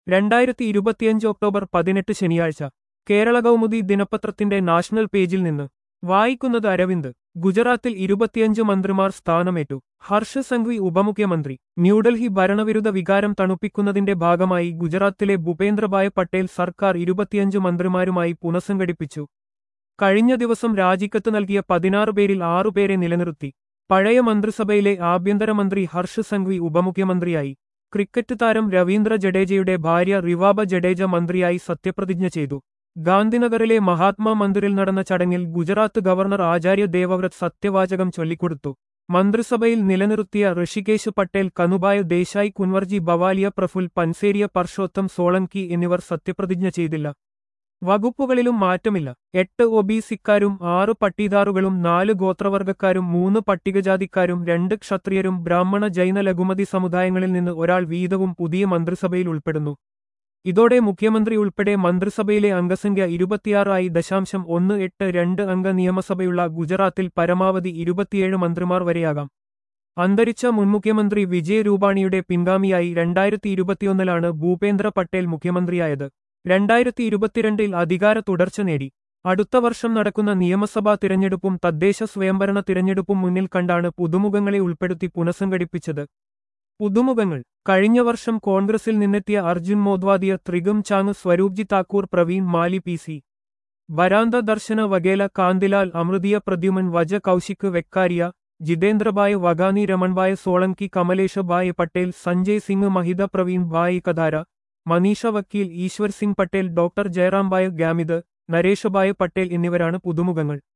രണ്ടായിരത്തി ഇരുപത്തിയഞ്ച് ഒക്ടോബർ പതിനെട്ട് ശനിയാഴ്ച കേരള കൗമുദി ദിനപത്രത്തിന്റെ നാഷണൽ പേജിൽ നിന്ന് വായിക്കുന്നത് അരവിന്ദ് ഗുജറാത്തിൽ ഇരുപത്തിയഞ്ച് മന്ത്രിമാർ സ്ഥാനമേറ്റു ഹർഷ സംഘ്വി ഉപമുഖ്യമന്ത്രി ന്യൂഡൽഹി ഭരണവിരുദ്ധ വികാരം തണുപ്പിക്കുന്നതിന്റെ ഭാഗമായി ഗുജറാത്തിലെ ഭൂപേന്ദ്രഭായ് പട്ടേൽ സർക്കാർ ഇരുപത്തിയഞ്ച് മന്ത്രിമാരുമായി പുനഃസംഘടിപ്പിച്ചു കഴിഞ്ഞ ദിവസം രാജിക്കത്ത് നൽകിയ പതിനാറ് പേരിൽ ആറുപേരെ നിലനിർത്തി പഴയ മന്ത്രിസഭയിലെ ആഭ്യന്തരമന്ത്രി ഹർഷ് സംഘ്വി ഉപമുഖ്യമന്ത്രിയായി ക്രിക്കറ്റ് താരം രവീന്ദ്ര ജഡേജയുടെ ഭാര്യ റിവാബ ജഡേജ മന്ത്രിയായി സത്യപ്രതിജ്ഞ ചെയ്തു ഗാന്ധിനഗറിലെ മഹാത്മാ മന്ദിറിൽ നടന്ന ചടങ്ങിൽ ഗുജറാത്ത് ഗവർണർ ആചാര്യ ദേവവ്രത് സത്യവാചകം ചൊല്ലിക്കൊടുത്തു മന്ത്രിസഭയിൽ നിലനിർത്തിയ ഋഷികേശ് പട്ടേൽ കനുബായ് ദേശായി കുൻവർജി ബവാലിയ പ്രഫുൽ പൻസേരിയ പർഷോത്തം സോളങ്കി എന്നിവർ സത്യപ്രതിജ്ഞ ചെയ്തില്ല വകുപ്പുകളിലും മാറ്റമില്ല എട്ട് ഒബിസിക്കാരും ആറ് പട്ടീദാറുകളും നാല് ഗോത്രവർഗക്കാരും മൂന്ന് പട്ടികജാതിക്കാരും രണ്ട് ക്ഷത്രിയരും ബ്രാഹ്മണ ജൈന ലഘുമതി സമുദായങ്ങളിൽ നിന്ന് ഒരാൾ വീതവും പുതിയ മന്ത്രിസഭയിൽ ഉൾപ്പെടുന്നു ഇതോടെ മുഖ്യമന്ത്രി ഉൾപ്പെടെ മന്ത്രിസഭയിലെ അംഗസംഖ്യ ഇരുപത്തിയാറായി ദശാംശം ഒന്ന് എട്ട് രണ്ട് അംഗ നിയമസഭയുള്ള ഗുജറാത്തിൽ പരമാവധി ഇരുപത്തിയേഴ് മന്ത്രിമാർ വരെയാകാം അന്തരിച്ച മുൻ മുഖ്യമന്ത്രി വിജയ് രൂപാണിയുടെ പിൻഗാമിയായി രണ്ടായിരത്തി ഇരുപത്തിയൊന്നിലാണ് ഭൂപേന്ദ്ര പട്ടേൽ മുഖ്യമന്ത്രിയായത് രണ്ടായിരത്തി ഇരുപത്തിരണ്ടിൽ അധികാര തുടർച്ച നേടി അടുത്ത വർഷം നടക്കുന്ന നിയമസഭാ തിരഞ്ഞെടുപ്പും തദ്ദേശ സ്വയംഭരണ തിരഞ്ഞെടുപ്പും മുന്നിൽ കണ്ടാണ് പുതുമുഖങ്ങളെ ഉൾപ്പെടുത്തി പുനഃസംഘടിപ്പിച്ചത് പുതുമുഖങ്ങൾ കഴിഞ്ഞ വർഷം കോൺഗ്രസിൽ നിന്നെത്തിയ Arjun Modhwadia Trikam Chhanga Swarupji Thakor Praveen Mali P C Baranda Darshana Vaghela Kantilal Amrutiya Pradyuman Vaja Kaushik Vekariya Jitendrabhai Vaghani Ramanbhai Solanki Kamleshbhai Patel Sanjay Singh Mahida Pravinbhai Kathara Manisha Vakil Ishwar Singh Patel doctor Jayarambhai Gamit Nareshbhai Patel എന്നിവരാണ് പുതുമുഖങ്ങൾ